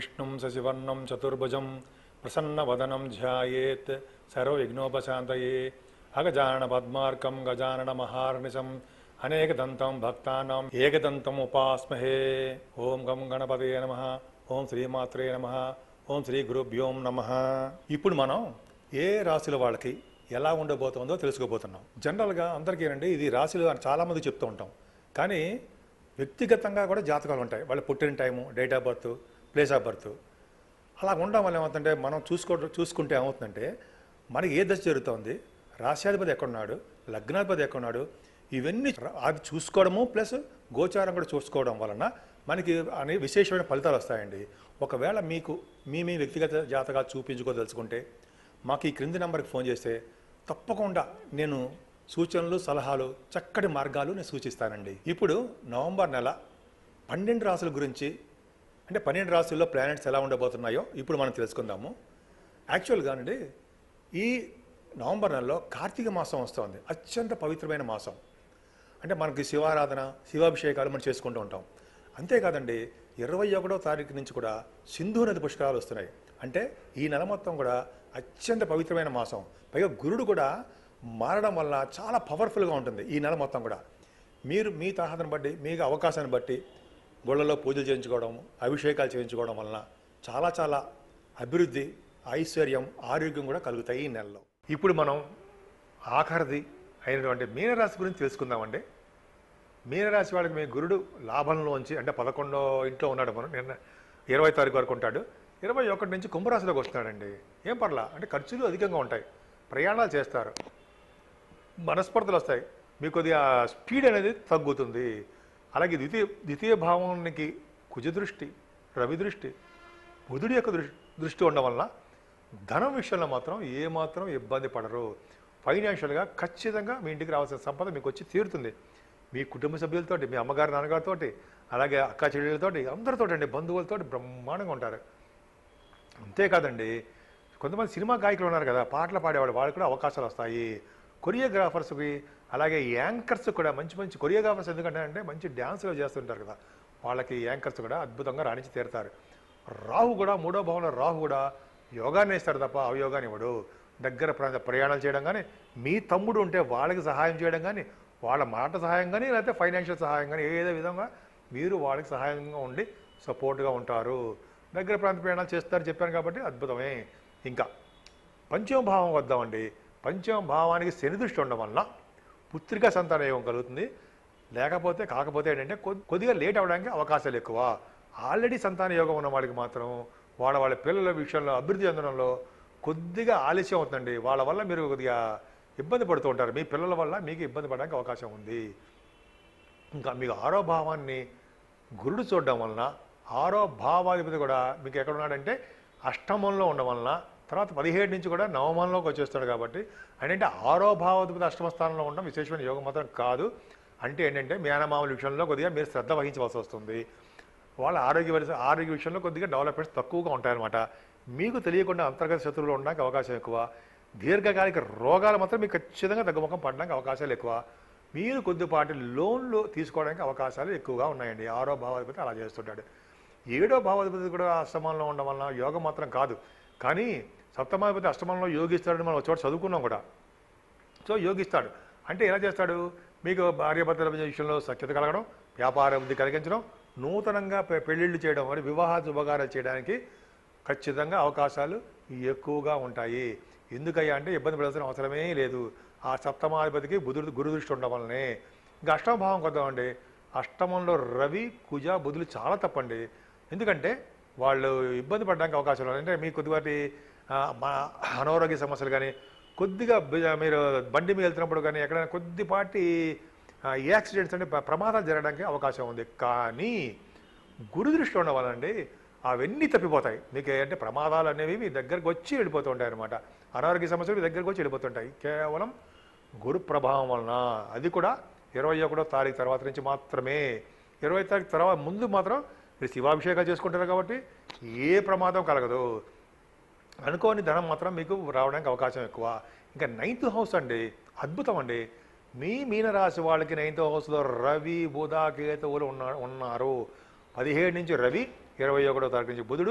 విష్ణుం శశివర్ణం చతుర్భుజం ప్రసన్నవదనం ధ్యాయేత్ సర్వవిఘ్నోపశాంతయే అగజానన పద్మార్కం గజానన మహార్నిశం అనేకదంతం భక్తానాం ఏకదంతం ఉపాస్మహే ఓం గం గణపతయే నమ ఓం శ్రీమాత్రే నమ ఓం శ్రీ గురుభ్యోం నమ ఇప్పుడు మనం ఏ రాశుల వాళ్ళకి ఎలా ఉండబోతుందో తెలుసుకోబోతున్నాం జనరల్గా అందరికీ ఏంటంటే ఇది రాశులు అని చాలామంది చెప్తూ ఉంటాం కానీ వ్యక్తిగతంగా కూడా జాతకాలు ఉంటాయి వాళ్ళ పుట్టిన time date of birth place of birth అలా ఉండడం వల్ల ఏమవుతుందంటే మనం చూసుకో చూసుకుంటే ఏమవుతుందంటే మనకి ఏ దశ జరుగుతుంది రాశ్యాధిపతి ఎక్కడున్నాడు లగ్నాధిపతి ఎక్కడున్నాడు ఇవన్నీ ర- అది చూసుకోవడము ప్లస్ గోచారం కూడా చూసుకోవడం వలన మనకి అనే విశేషమైన ఫలితాలు వస్తాయండి ఒకవేళ మీకు మీ మీ వ్యక్తిగత జాతకాలు చూపించుకోదలుచుకుంటే మాకు ఈ క్రింది నెంబర్కి ఫోన్ చేస్తే తప్పకుండా నేను సూచనలు సలహాలు చక్కటి మార్గాలు నేను సూచిస్తానండి ఇప్పుడు నవంబర్ నెల పన్నెండు రాసుల గురించి అంటే పన్నెండు రాసుల్లో ప్లానెట్స్ ఎలా ఉండబోతున్నాయో ఇప్పుడు మనం తెలుసుకుందాము యాక్చువల్గా అండి ఈ నవంబర్ నెలలో కార్తీక మాసం వస్తుంది అత్యంత పవిత్రమైన మాసం అంటే మనకి శివారాధన శివాభిషేకాలు మనం చేసుకుంటూ ఉంటాం అంతేకాదండి ఇరవై ఒకటో తారీఖు నుంచి కూడా సింధు నది పుష్కరాలు వస్తున్నాయి అంటే ఈ నెల మొత్తం కూడా అత్యంత పవిత్రమైన మాసం పైగా గురుడు కూడా మారడం వల్ల చాలా పవర్ఫుల్గా ఉంటుంది ఈ నెల మొత్తం కూడా మీరు మీ తరహాను బట్టి మీకు అవకాశాన్ని బట్టి గుళ్ళలో పూజలు చేయించుకోవడం అభిషేకాలు చేయించుకోవడం వలన చాలా చాలా అభివృద్ధి ఐశ్వర్యం ఆరోగ్యం కూడా కలుగుతాయి ఈ నెలలో ఇప్పుడు మనం ఆఖరిది అయినటువంటి మీనరాశి గురించి తెలుసుకుందామండి మీనరాశి వాళ్ళకి మీ గురుడు లాభంలోంచి అంటే పదకొండో ఇంట్లో ఉన్నాడు మనం నిన్న ఇరవై తారీఖు వరకు ఉంటాడు ఇరవై ఒకటి నుంచి కుంభరాశిలోకి వస్తున్నాడండి ఏం పర్లా అంటే ఖర్చులు అధికంగా ఉంటాయి ప్రయాణాలు చేస్తారు మనస్పర్ధలు వస్తాయి మీకు కొద్దిగా స్పీడ్ అనేది తగ్గుతుంది అలాగే ద్వితీయ ద్వితీయ భావానికి కుజ దృష్టి రవి దృష్టి బుధుడి యొక్క దృష్టి దృష్టి ఉండడం వలన ధనం విషయంలో మాత్రం ఏమాత్రం ఇబ్బంది పడరు ఫైనాన్షియల్గా ఖచ్చితంగా మీ ఇంటికి రావాల్సిన సంపద మీకు వచ్చి తీరుతుంది మీ కుటుంబ సభ్యులతోటి మీ అమ్మగారు నాన్నగారితోటి అలాగే అక్క చెల్లెలతోటి అందరితోటి అండి బంధువులతోటి బ్రహ్మాండంగా ఉంటారు అంతేకాదండి కొంతమంది సినిమా గాయకులు ఉన్నారు కదా పాటలు పాడేవాళ్ళు వాళ్ళకి కూడా అవకాశాలు వస్తాయి కొరియోగ్రాఫర్స్కి అలాగే యాంకర్స్ కూడా మంచి మంచి కొరియోగ్రాఫర్స్ ఎందుకంటే అంటే మంచి డ్యాన్సులు చేస్తుంటారు కదా వాళ్ళకి యాంకర్స్ కూడా అద్భుతంగా రాణించి తీరుతారు రాహు కూడా మూడో భావంలో రాహు కూడా యోగాన్ని ఇస్తాడు తప్ప అవయోగాన్ని ఇవ్వడు దగ్గర ప్రాంత ప్రయాణాలు చేయడం కానీ మీ తమ్ముడు ఉంటే వాళ్ళకి సహాయం చేయడం కానీ వాళ్ళ మాట సహాయం కానీ లేకపోతే ఫైనాన్షియల్ సహాయం కానీ ఏదో విధంగా మీరు వాళ్ళకి సహాయంగా ఉండి సపోర్ట్గా ఉంటారు దగ్గర ప్రాంత ప్రయాణాలు చేస్తారు చెప్పాను కాబట్టి అద్భుతమే ఇంకా పంచమ భావం వద్దామండి పంచమ భావానికి శని దృష్టి ఉండడం వలన పుత్రికా సంతాన యోగం కలుగుతుంది లేకపోతే కాకపోతే ఏంటంటే కొద్ది- కొద్దిగా లేట్ అవ్వడానికి అవకాశాలు ఎక్కువ ఆల్రెడీ సంతాన యోగం ఉన్న వాళ్ళకి మాత్రం వాళ్ళ వాళ్ళ పిల్లల విషయంలో అభివృద్ధి చెందడంలో కొద్దిగా ఆలస్యం అవుతుందండి వాళ్ళ వల్ల మీరు కొద్దిగా ఇబ్బంది పడుతూ ఉంటారు మీ పిల్లల వల్ల మీకు ఇబ్బంది పడడానికి అవకాశం ఉంది ఇంకా మీకు ఆరో భావాన్ని గురుడు చూడడం వలన ఆరో భావాధిపతి కూడా మీకు ఎక్కడ ఉన్నాడంటే అష్టమంలో ఉండడం వలన తర్వాత పదిహేడు నుంచి కూడా నవమంలోకి వచ్చేస్తాడు కాబట్టి అంటే ఆరో భావాధిపతి అష్టమ స్థానంలో ఉండడం విశేషమైన యోగం మాత్రం కాదు అంటే ఏంటంటే మేనమామల విషయంలో కొద్దిగా మీరు శ్రద్ధ వహించవలసి వస్తుంది వాళ్ళ ఆరోగ్య పరిస్థితి ఆరోగ్య విషయంలో కొద్దిగా డెవలప్మెంట్స్ తక్కువగా ఉంటాయన్నమాట మీకు తెలియకుండా అంతర్గత శత్రువులు ఉండడానికి అవకాశం ఎక్కువ దీర్ఘకాలిక రోగాలు మాత్రం మీకు ఖచ్చితంగా తగ్గుముఖం పడడానికి అవకాశాలు ఎక్కువ మీరు కొద్దిపాటి లోన్లు తీసుకోవడానికి అవకాశాలు ఎక్కువగా ఉన్నాయండి ఆరో భావాధిపతి అలా చేస్తుంటాడు ఏడో భావాధిపతి కూడా అష్టమంలో ఉండడం వలన యోగం మాత్రం కాదు కానీ సప్తమాధిపతి అష్టమంలో యోగిస్తాడని మనం ఒక చోట చదువుకున్నాం కూడా సో యోగిస్తాడు అంటే ఎలా చేస్తాడు మీకు భార్యాభర్తల విషయంలో సఖ్యత కలగడం వ్యాపార అభివృద్ధి కలిగించడం నూతనంగా పె- పెళ్ళిళ్ళు చేయడం మరి వివాహ శుభకార్యాలు చేయడానికి ఖచ్చితంగా అవకాశాలు ఎక్కువగా ఉంటాయి ఎందుకయ్యా అంటే ఇబ్బంది పడాల్సిన అవసరమే లేదు ఆ సప్తమాధిపతికి బుధుడు గురు దృష్టి ఉండడం వల్లనే ఇంకా అష్టమ భావం కొద్దామండి అష్టమంలో రవి కుజ బుధులు చాలా తప్పండి ఎందుకంటే వాళ్ళు ఇబ్బంది పడడానికి అవకాశాలు ఉన్నాయి అంటే మీ కొద్దిపాటి ఆ, మా అనారోగ్య సమస్యలు కానీ కొద్దిగా బి- మీరు బండి మీద వెళ్తున్నప్పుడు కానీ ఎక్కడైనా కొద్దిపాటి ఆ, యాక్సిడెంట్స్ అంటే ప్ర- ప్రమాదాలు జరగడానికి అవకాశం ఉంది కానీ గురు దృష్టి ఉండడం వల్లండి అవన్నీ తప్పిపోతాయి మీకు అంటే ప్రమాదాలు అనేవి మీ దగ్గరకు వచ్చి వెళ్ళిపోతూ ఉంటాయి అనమాట అనారోగ్య సమస్యలు మీ దగ్గరకు వచ్చి వెళ్ళిపోతుంటాయి కేవలం గురు ప్రభావం వలన అది కూడా ఇరవై ఒకటో తారీఖు తర్వాత నుంచి మాత్రమే ఇరవై తారీఖు తర్వాత ముందు మాత్రం మీరు శివాభిషేకాలు చేసుకుంటారు కాబట్టి ఏ ప్రమాదం కలగదు అనుకోని ధనం మాత్రం మీకు రావడానికి అవకాశం ఎక్కువ ఇంకా నైన్త్ హౌస్ అండి అద్భుతం అండి మీ మీనరాశి వాళ్ళకి నైన్త్ హౌస్లో రవి బుధ కేతువులు ఉన్న ఉన్నారు పదిహేడు నుంచి రవి ఇరవై ఒకటో తారీఖు నుంచి బుధుడు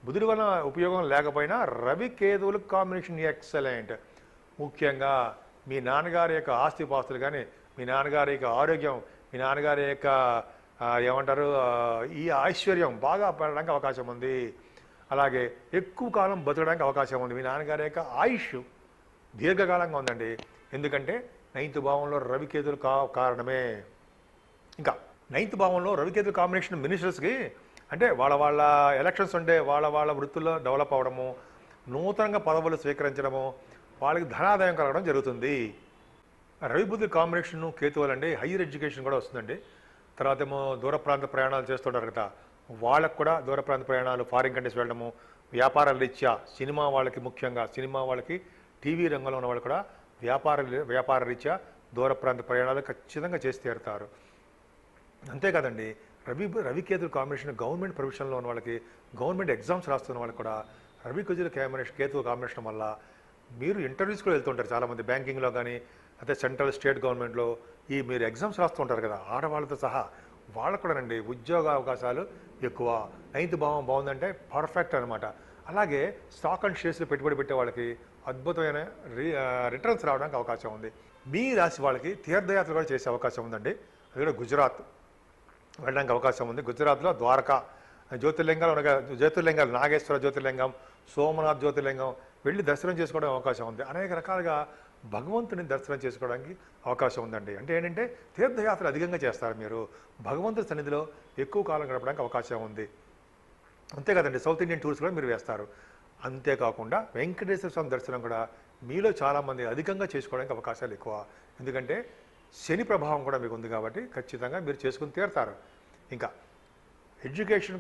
బుధుడి వలన ఉపయోగం లేకపోయినా రవి కేతువుల కాంబినేషన్ ఎక్సలెంట్ ముఖ్యంగా మీ నాన్నగారి యొక్క ఆస్తిపాస్తులు కానీ మీ నాన్నగారి యొక్క ఆరోగ్యం మీ నాన్నగారి యొక్క ఆ, ఏమంటారు ఆ, ఈ ఐశ్వర్యం బాగా పెరగడానికి అవకాశం ఉంది అలాగే ఎక్కువ కాలం బతకడానికి అవకాశం ఉంది మీ నాన్నగారి యొక్క ఆయుష్ దీర్ఘకాలంగా ఉందండి ఎందుకంటే నైన్త్ భావంలో రవికేతులు కా కారణమే ఇంకా నైన్త్ భావంలో రవికేతు కాంబినేషన్ మినిస్టర్స్కి అంటే వాళ్ళ వాళ్ళ ఎలక్షన్స్ ఉంటే వాళ్ళ వాళ్ళ వృత్తుల్లో డెవలప్ అవ్వడము నూతనంగా పదవులు స్వీకరించడము వాళ్ళకి ధనాదాయం కలగడం జరుగుతుంది రవి బుద్ధి కాంబినేషన్ కేతువులండి హైయర్ ఎడ్యుకేషన్ కూడా వస్తుందండి తర్వాత ఏమో దూర ప్రాంత ప్రయాణాలు చేస్తుంటారు కదా వాళ్ళకు కూడా దూర ప్రాంత ప్రయాణాలు ఫారిన్ కంట్రీస్ వెళ్ళడము వ్యాపార రీత్యా సినిమా వాళ్ళకి ముఖ్యంగా సినిమా వాళ్ళకి టీవీ రంగంలో ఉన్న వాళ్ళు కూడా వ్యాపార వ్యాపార రీత్యా దూర ప్రాంత ప్రయాణాలు ఖచ్చితంగా చేసి తీరుతారు అంతేకాదండి రవి రవికేతుల కాంబినేషన్ గవర్నమెంట్ ప్రొఫెషన్లో ఉన్న వాళ్ళకి గవర్నమెంట్ ఎగ్జామ్స్ రాస్తున్న వాళ్ళకి కూడా రవి కుజుల కాంబినేషన్ కేతు కాంబినేషన్ వల్ల మీరు ఇంటర్వ్యూస్ కూడా వెళ్తుంటారు చాలామంది బ్యాంకింగ్లో కానీ అదే సెంట్రల్ స్టేట్ గవర్నమెంట్లో ఈ మీరు ఎగ్జామ్స్ రాస్తుంటారు కదా ఆడవాళ్ళతో సహా వాళ్ళకు కూడానండి ఉద్యోగ అవకాశాలు ఎక్కువ నైన్త్ భావం బాగుందంటే పర్ఫెక్ట్ అనమాట అలాగే స్టాక్ అండ్ షేర్స్లో పెట్టుబడి పెట్టే వాళ్ళకి అద్భుతమైన రి రిటర్న్స్ రావడానికి అవకాశం ఉంది మీ రాశి వాళ్ళకి తీర్థయాత్ర కూడా చేసే అవకాశం ఉందండి అది కూడా గుజరాత్ వెళ్ళడానికి అవకాశం ఉంది గుజరాత్లో ద్వారకా జ్యోతిర్లింగాలు అనగా జ్యోతిర్లింగాలు నాగేశ్వర జ్యోతిర్లింగం సోమనాథ్ జ్యోతిర్లింగం వెళ్ళి దర్శనం చేసుకోవడం అవకాశం ఉంది అనేక రకాలుగా భగవంతుని దర్శనం చేసుకోవడానికి అవకాశం ఉందండి అంటే ఏంటంటే తీర్థయాత్రలు అధికంగా చేస్తారు మీరు భగవంతుడి సన్నిధిలో ఎక్కువ కాలం గడపడానికి అవకాశం ఉంది అంతే కదండి సౌత్ ఇండియన్ టూర్స్ కూడా మీరు వేస్తారు అంతేకాకుండా వెంకటేశ్వర స్వామి దర్శనం కూడా మీలో చాలామంది అధికంగా చేసుకోవడానికి అవకాశాలు ఎక్కువ ఎందుకంటే శని ప్రభావం కూడా మీకు ఉంది కాబట్టి ఖచ్చితంగా మీరు చేసుకుని తీరుతారు ఇంకా ఎడ్యుకేషన్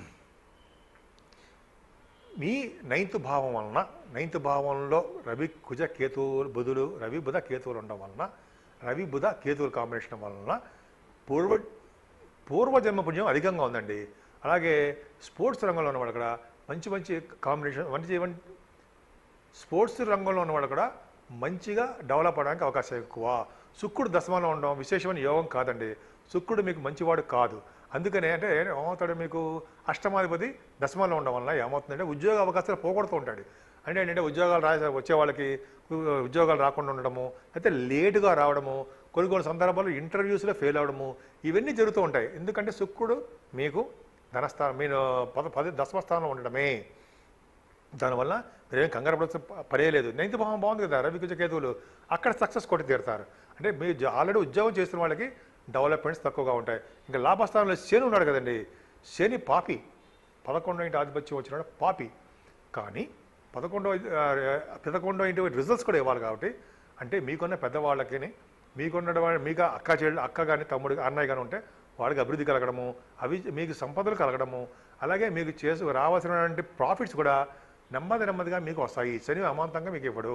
మీ నైన్త్ భావం వలన నైన్త్ భావంలో రవి కుజ కేతువులు బుధులు రవి బుధ కేతువులు ఉండడం వలన రవి బుధ కేతువుల కాంబినేషన్ వలన పూర్వ పూర్వజన్మ పుణ్యం అధికంగా ఉందండి అలాగే స్పోర్ట్స్ రంగంలో ఉన్నవాడు కూడా మంచి మంచి కాంబినేషన్ మంచి మంచి స్పోర్ట్స్ రంగంలో ఉన్నవాడు కూడా మంచిగా డెవలప్ అవడానికి అవకాశం ఎక్కువ శుక్రుడు దశమంలో ఉండడం విశేషమైన యోగం కాదండి శుక్రుడు మీకు మంచివాడు కాదు అందుకనే అంటే ఏమవుతాడు మీకు అష్టమాధిపతి దశమంలో ఉండడం వల్ల ఏమవుతుందంటే ఉద్యోగ అవకాశాలు పోగొడుతూ ఉంటాడు అంటే ఏంటంటే ఉద్యోగాలు రా వచ్చే వాళ్ళకి ఉ- ఉద్యోగాలు రాకుండా ఉండడము అయితే లేటుగా రావడము కొన్ని కొన్ని సందర్భాల్లో ఇంటర్వ్యూస్లో ఫెయిల్ అవడము ఇవన్నీ జరుగుతూ ఉంటాయి ఎందుకంటే శుక్రుడు మీకు ధనస్థానం మీరు పద పది దశమస్థానంలో ఉండడమే దానివల్ల మీరేం కంగారు పడాల్సిన ప- పనే లేదు నైన్త్ భావం బాగుంది కదా రవి కుజ కేతువులు అక్కడ సక్సెస్ కొట్టి తీరుతారు అంటే మీరు జ- ఆల్రెడీ ఉద్యోగం చేస్తున్న వాళ్ళకి డెవలప్మెంట్స్ తక్కువగా ఉంటాయి ఇంకా లాభస్థానంలో శని ఉన్నాడు కదండి శని పాపి పదకొండో ఇంటి ఆధిపత్యం వచ్చినాడు పాపి కానీ పదకొండో ఆ, పదకొండో ఇంటి రిజల్ట్స్ కూడా ఇవ్వాలి కాబట్టి అంటే మీకున్న పెద్దవాళ్ళకి మీకున్న వాళ్ళ మీకు అక్క చెల్లి అక్క కానీ తమ్ముడు అన్నయ్య కానీ ఉంటే వాడికి అభివృద్ధి కలగడము అవి మీకు సంపదలు కలగడము అలాగే మీకు చేసు రావాల్సినటువంటి ప్రాఫిట్స్ కూడా నెమ్మది నెమ్మదిగా మీకు వస్తాయి శని అమాంతంగా మీకు ఇవ్వడు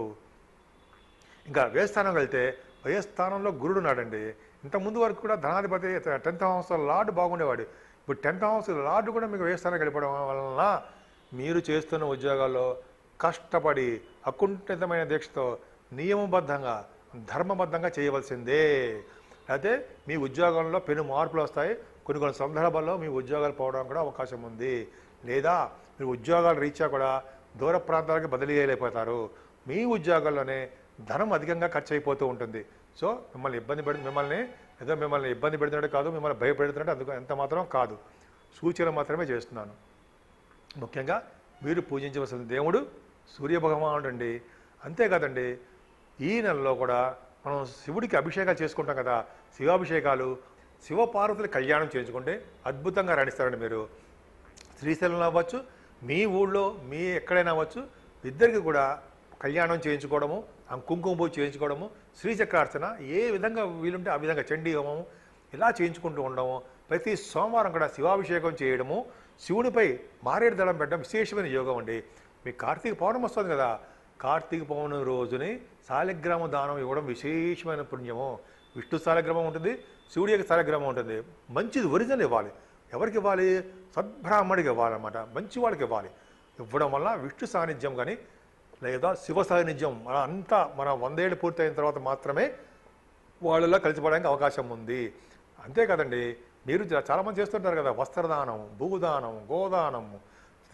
ఇంకా వ్యయస్థానం వెళ్తే వ్యయస్థానంలో గురుడు ఉన్నాడండి ఇంత ముందు వరకు కూడా ధనాధిపతి టెన్త్ హౌస్ లార్డ్ బాగుండేవాడు ఇప్పుడు టెన్త్ హౌస్ లార్డ్ కూడా మీకు వ్యయస్థానం వెళ్ళిపోవడం వలన మీరు చేస్తున్న ఉద్యోగాల్లో కష్టపడి అకుంఠితమైన దీక్షతో నియమబద్ధంగా ధర్మబద్ధంగా చేయవలసిందే అయితే మీ ఉద్యోగంలో పెను మార్పులు వస్తాయి కొన్ని కొన్ని సందర్భాల్లో మీ ఉద్యోగాలు పోవడం కూడా అవకాశం ఉంది లేదా మీరు ఉద్యోగాల రీత్యా కూడా దూర ప్రాంతాలకు బదిలీ చేయలేకపోతారు మీ ఉద్యోగాల్లోనే ధనం అధికంగా ఖర్చు అయిపోతూ ఉంటుంది సో మిమ్మల్ని ఇబ్బంది పెడి మిమ్మల్ని ఏదో మిమ్మల్ని ఇబ్బంది పెడుతున్నట్టు కాదు మిమ్మల్ని భయపెడుతున్నట్టు అందుకు ఎంత మాత్రం కాదు సూచన మాత్రమే చేస్తున్నాను ముఖ్యంగా మీరు పూజించవలసిన దేవుడు సూర్యభగవానుడు అండి అంతేకాదండి ఈ నెలలో కూడా మనం శివుడికి అభిషేకాలు చేసుకుంటాం కదా శివాభిషేకాలు శివపార్వతుల కళ్యాణం చేయించుకుంటే అద్భుతంగా రాణిస్తారండి మీరు శ్రీశైలంలో అవ్వచ్చు మీ ఊళ్ళో మీ ఎక్కడైనా అవ్వచ్చు ఇద్దరికి కూడా కళ్యాణం చేయించుకోవడము ఆ కుంకుమ పూజ చేయించుకోవడము శ్రీచక్రార్చన ఏ విధంగా వీలుంటే ఆ విధంగా చండీ హోమము ఇలా చేయించుకుంటూ ఉండడము ప్రతి సోమవారం కూడా శివాభిషేకం చేయడము శివునిపై మారేడు దళం పెట్టడం విశేషమైన యోగం అండి మీ కార్తీక పౌర్ణమి వస్తుంది కదా కార్తీక పౌర్ణమి రోజుని శాలిగ్రామ దానం ఇవ్వడం విశేషమైన పుణ్యము విష్ణు శాలిగ్రామం ఉంటుంది శివుడి యొక్క శాలిగ్రామం ఉంటుంది మంచిది ఒరిజినల్ ఇవ్వాలి ఎవరికి ఇవ్వాలి సద్బ్రాహ్మడికి ఇవ్వాలన్నమాట మంచి వాళ్ళకి ఇవ్వాలి ఇవ్వడం వల్ల విష్ణు సాన్నిధ్యం కానీ లేదా శివ సాన్నిధ్యం మన అంతా మన వందేళ్ళు పూర్తయిన తర్వాత మాత్రమే వాళ్ళలో కలిసిపోవడానికి అవకాశం ఉంది అంతే కదండి మీరు చా- చాలామంది చేస్తుంటారు కదా వస్త్రదానం భూదానం గోదానం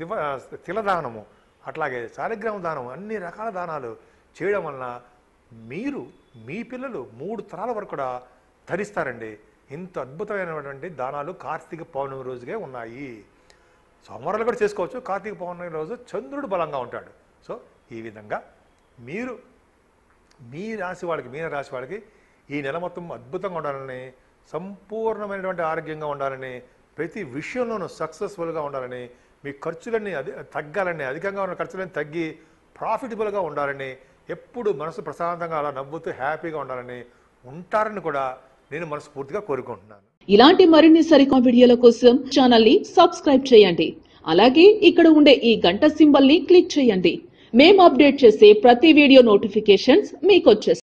శివ శిలదానము అట్లాగే శాలిగ్రామ దానం అన్ని రకాల దానాలు చేయడం వలన మీరు మీ పిల్లలు మూడు తరాల వరకు కూడా ధరిస్తారండి ఇంత అద్భుతమైనటువంటి దానాలు కార్తీక పౌర్ణమి రోజుగే ఉన్నాయి సోమవారాలు కూడా చేసుకోవచ్చు కార్తీక పౌర్ణమి రోజు చంద్రుడు బలంగా ఉంటాడు సో ఈ విధంగా మీరు మీ రాశి వాళ్ళకి మీన రాశి వాళ్ళకి ఈ నెల మొత్తం అద్భుతంగా ఉండాలని సంపూర్ణమైనటువంటి ఆరోగ్యంగా ఉండాలని ప్రతి విషయంలోనూ సక్సెస్ఫుల్గా ఉండాలని మీ ఖర్చులన్నీ అది తగ్గాలని అధికంగా ఉన్న ఖర్చులన్నీ తగ్గి ప్రాఫిటబుల్గా ఉండాలని ఎప్పుడు మనసు ప్రశాంతంగా అలా నవ్వుతూ హ్యాపీగా ఉండాలని ఉంటారని కూడా నేను మనస్ఫూర్తిగా కోరుకుంటున్నాను ఇలాంటి మరిన్ని సరికొత్త వీడియోల కోసం ఛానల్ ని సబ్స్క్రైబ్ చేయండి అలాగే ఇక్కడ ఉండే ఈ గంట సింబల్ ని క్లిక్ చేయండి మేము అప్డేట్ చేసే ప్రతి వీడియో నోటిఫికేషన్స్ మీకు వచ్చేస్తాయి